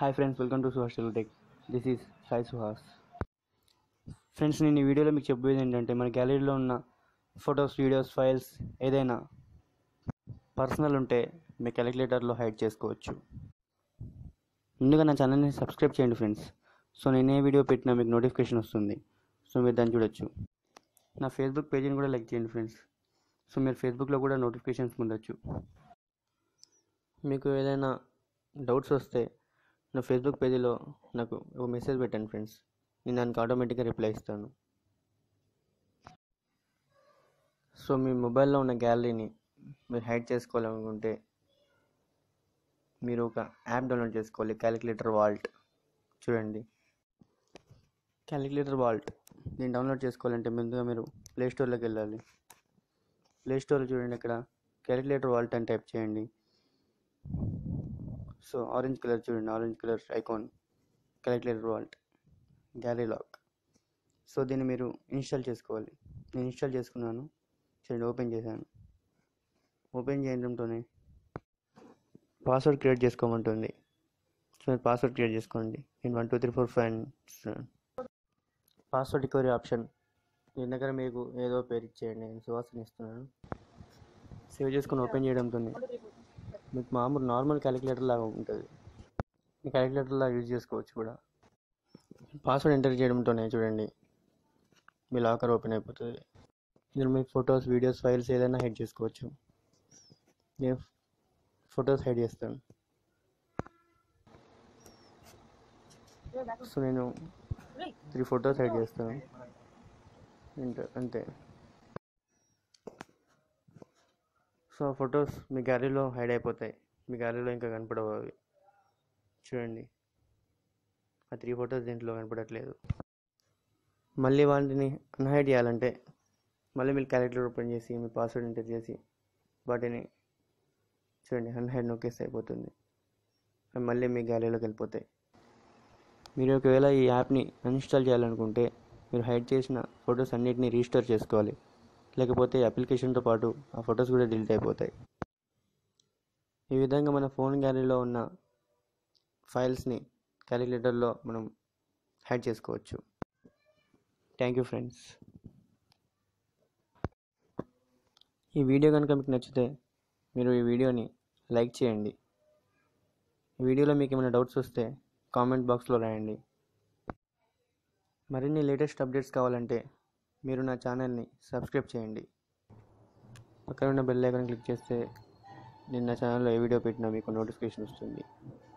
hi friends welcome to Suhas tech this is Sai Suhas friends నేను ఈ వీడియోలో మీకు చెప్పేది ఏంటంటే మన గ్యాలరీలో ఉన్న ఫొటోస్ వీడియోస్ ఫైల్స్ ఏదైనా పర్సనల్ ఉంటే మీ క్యాలిక్యులేటర్లో హైడ్ చేసుకోవచ్చు ముందుగా నా ఛానల్ని సబ్స్క్రైబ్ చేయండి ఫ్రెండ్స్ సో నేను ఏ వీడియో పెట్టినా మీకు నోటిఫికేషన్ వస్తుంది సో మీరు దాన్ని చూడొచ్చు నా ఫేస్బుక్ పేజీని కూడా లైక్ చేయండి ఫ్రెండ్స్ సో మీరు ఫేస్బుక్లో కూడా నోటిఫికేషన్స్ పొందొచ్చు మీకు ఏదైనా డౌట్స్ వస్తే నా ఫేస్బుక్ పేజీలో నాకు ఒక మెసేజ్ పెట్టండి ఫ్రెండ్స్ నేను దానికి ఆటోమేటిక్గా రిప్లై ఇస్తాను సో మీ మొబైల్లో ఉన్న గ్యాలరీని మీరు హైడ్ చేసుకోవాలనుకుంటే మీరు ఒక యాప్ డౌన్లోడ్ చేసుకోవాలి క్యాలిక్యులేటర్ వాల్ట్ చూడండి క్యాలిక్యులేటర్ వాల్ట్ దీన్ని డౌన్లోడ్ చేసుకోవాలంటే ముందుగా మీరు ప్లే స్టోర్లోకి వెళ్ళాలి ప్లే స్టోర్లో చూడండి ఇక్కడ క్యాలిక్యులేటర్ వాల్ట్ అని టైప్ చేయండి సో ఆరెంజ్ కలర్ చూడండి orange colour icon calculator vault gallery lock so దీన్ని మీరు ఇన్స్టాల్ చేసుకోవాలి నేను ఇన్స్టాల్ చేసుకున్నాను చూడండి ఓపెన్ చేశాను ఓపెన్ చేయడంతోనే పాస్వర్డ్ క్రియేట్ చేసుకోమంటుంది సో మీరు పాస్వర్డ్ క్రియేట్ చేసుకోండి నేను one two three four five password recovery option దీని దగ్గర మీకు ఏదో పేరు ఇచ్చేయండి నేను సువాసన ఇస్తున్నాను సేవ్ చేసుకొని ఓపెన్ చేయడంతో మీకు మామూలు నార్మల్ క్యాలిక్యులేటర్ లాగా ఉంటుంది ఈ క్యాలిక్యులేటర్ లాగా యూజ్ చేసుకోవచ్చు కూడా పాస్వర్డ్ ఎంటర్ చేయడంతోనే చూడండి మీ లాకర్ ఓపెన్ అయిపోతుంది ఇందులో మీ ఫొటోస్ వీడియోస్ ఫైల్స్ ఏదైనా హైడ్ చేసుకోవచ్చు నేను ఫొటోస్ హైడ్ చేస్తాను సో నేను త్రీ ఫొటోస్ హైడ్ చేస్తాను ఇంత- అంతే సో ఆ ఫొటోస్ మీ గ్యాలరీలో హైడ్ అయిపోతాయి మీ గ్యాలరీలో ఇంకా కనపడవు అవి చూడండి ఆ త్రీ ఫొటోస్ దీంట్లో కనపడట్లేదు మళ్ళీ వాటిని అన్హైడ్ చేయాలంటే మళ్ళీ మీరు క్యాలిక్యులేటర్ ఓపెన్ చేసి మీ పాస్వర్డ్ ఎంటర్ చేసి వాటిని చూడండి అన్హైడ్ నొక్కేస్తే అయిపోతుంది అవి మళ్ళీ మీ గ్యాలరీలోకి వెళ్ళిపోతాయి మీరు ఒకవేళ ఈ యాప్ని అన్ఇన్స్టాల్ చేయాలనుకుంటే మీరు హైడ్ చేసిన ఫొటోస్ అన్నిటిని రీస్టోర్ చేసుకోవాలి లేకపోతే అప్లికేషన్తో పాటు ఆ ఫొటోస్ కూడా డిలీట్ అయిపోతాయి ఈ విధంగా మన ఫోన్ గ్యాలరీలో ఉన్న ఫైల్స్ని క్యాలిక్యులేటర్లో మనం హైడ్ చేసుకోవచ్చు థ్యాంక్ యూ ఫ్రెండ్స్ ఈ వీడియో కనుక మీకు నచ్చితే మీరు ఈ వీడియోని లైక్ చేయండి ఈ వీడియోలో మీకు ఏమైనా డౌట్స్ వస్తే కామెంట్ బాక్స్లో రాయండి మరిన్ని లేటెస్ట్ అప్డేట్స్ కావాలంటే మీరు నా ఛానల్ని సబ్స్క్రైబ్ చేయండి పక్కన ఉన్న బెల్ ఐకాన్ క్లిక్ చేస్తే నేను నా ఛానల్లో ఏ వీడియో పెట్టినా మీకు నోటిఫికేషన్ వస్తుంది